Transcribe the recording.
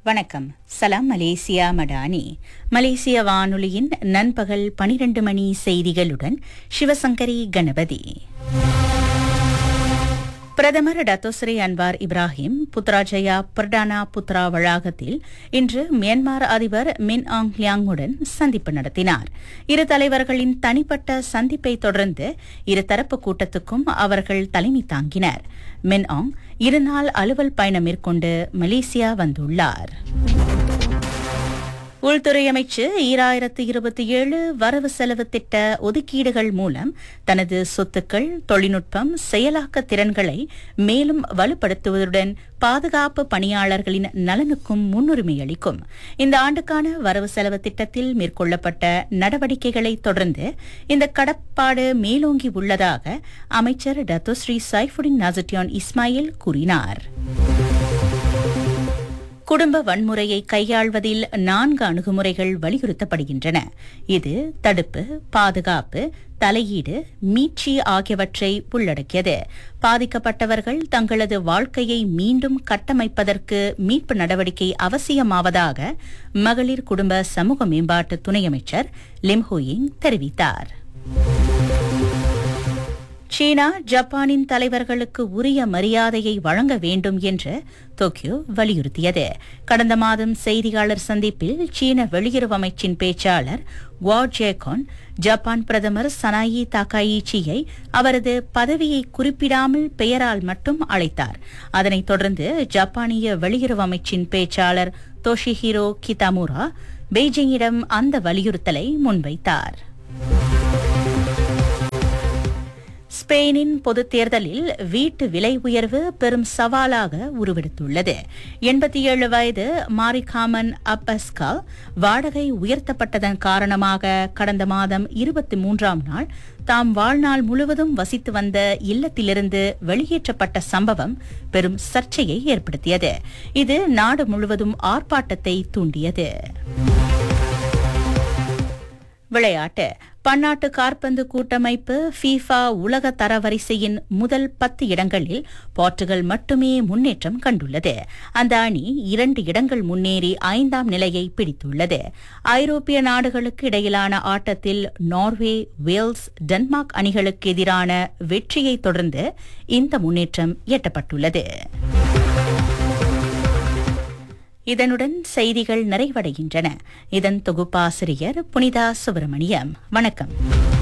வணக்கம் சலாம் மலேசியா மடானி மலேசிய வானொலியின் நண்பகல் பனிரெண்டு மணி செய்திகளுடன் சிவசங்கரி கணபதி பிரதமர் Datuk Seri Anwar Ibrahim Putrajaya Perdana Putra வளாகத்தில் இன்று மியான்மர் அதிபர் மின் ஆங் லியாங்குடன் சந்திப்பு நடத்தினார் இரு தலைவர்களின் தனிப்பட்ட சந்திப்பை தொடர்ந்து இருதரப்பு கூட்டத்துக்கும் அவர்கள் தலைமை தாங்கினர் மின் ஆங் இருநாள் அலுவல் பயணம் மேற்கொண்டு மலேசியா வந்துள்ளார் உள்துறை அமைச்சு ஈராயிரத்து இருபத்தி ஏழு வரவு செலவு திட்ட ஒதுக்கீடுகள் மூலம் தனது சொத்துக்கள் தொழில்நுட்பம் செயலாக்க திறன்களை மேலும் வலுப்படுத்துவதுடன் பாதுகாப்பு பணியாளர்களின் நலனுக்கும் முன்னுரிமை அளிக்கும் இந்த ஆண்டுக்கான வரவு செலவு திட்டத்தில் மேற்கொள்ளப்பட்ட நடவடிக்கைகளை தொடர்ந்து இந்த கடப்பாடு மேலோங்கி உள்ளதாக அமைச்சர் டத்தோஸ்ரீ சைஃபுடின் நசட்டியான் இஸ்மாயில் கூறினார் குடும்ப வன்முறையை கையாள்வதில் நான்கு அணுகுமுறைகள் வலியுறுத்தப்படுகின்றன இது தடுப்பு பாதுகாப்பு தலையீடு மீட்சி ஆகியவற்றை உள்ளடக்கியது பாதிக்கப்பட்டவர்கள் தங்களது வாழ்க்கையை மீண்டும் கட்டமைப்பதற்கு மீட்பு நடவடிக்கை அவசியமாவதாக மகளிர் குடும்ப சமூக மேம்பாட்டு துணை அமைச்சர் லிம்ஹோயிங் தெரிவித்தார் சீனா ஜப்பானின் தலைவர்களுக்கு உரிய மரியாதையை வழங்க வேண்டும் என்று டோக்கியோ வலியுறுத்தியது கடந்த மாதம் செய்தியாளர் சந்திப்பில் சீன வெளியுறவு அமைச்சின் பேச்சாளர் வா ஜேகான் ஜப்பான் பிரதமர் சனாயி தாக்காயிச்சியை அவரது பதவியை குறிப்பிடாமல் பெயரால் மட்டும் அழைத்தார் அதனைத் தொடர்ந்து ஜப்பானிய வெளியுறவு அமைச்சின் பேச்சாளர் தோஷிஹிரோ கிதாமுரா பெய்ஜிங்கிடம் அந்த வலியுறுத்தலை முன்வைத்தார் ஸ்பெயினின் பொதுத் தேர்தலில் வீட்டு விலை உயர்வு பெரும் சவாலாக உருவெடுத்துள்ளது எண்பத்தி ஏழு வயது மாரிகாமன் அப்பஸ்கா வாடகை உயர்த்தப்பட்டதன் காரணமாக கடந்த மாதம் இருபத்தி மூன்றாம் நாள் தாம் வாழ்நாள் முழுவதும் வசித்து வந்த இல்லத்திலிருந்து வெளியேற்றப்பட்ட சம்பவம் பெரும் சர்ச்சையை ஏற்படுத்தியது இது நாடு முழுவதும் ஆர்ப்பாட்டத்தை தூண்டியது விளையாட்டு பன்னாட்டு காற்பந்து கூட்டமைப்பு ஃபீஃபா உலக தரவரிசையின் முதல் பத்து இடங்களில் போர்ச்சுகல் மட்டுமே முன்னேற்றம் கண்டுள்ளது அந்த அணி இரண்டு இடங்கள் முன்னேறி ஐந்தாம் நிலையை பிடித்துள்ளது ஐரோப்பிய நாடுகளுக்கு இடையிலான ஆட்டத்தில் நார்வே வேல்ஸ் டென்மார்க் அணிகளுக்கு எதிரான வெற்றியை தொடர்ந்து இந்த முன்னேற்றம் எட்டப்பட்டுள்ளது இதனுடன் செய்திகள் நிறைவடைகின்றன இதன் தொகுப்பாசிரியர் புனிதா சுப்பிரமணியம் வணக்கம்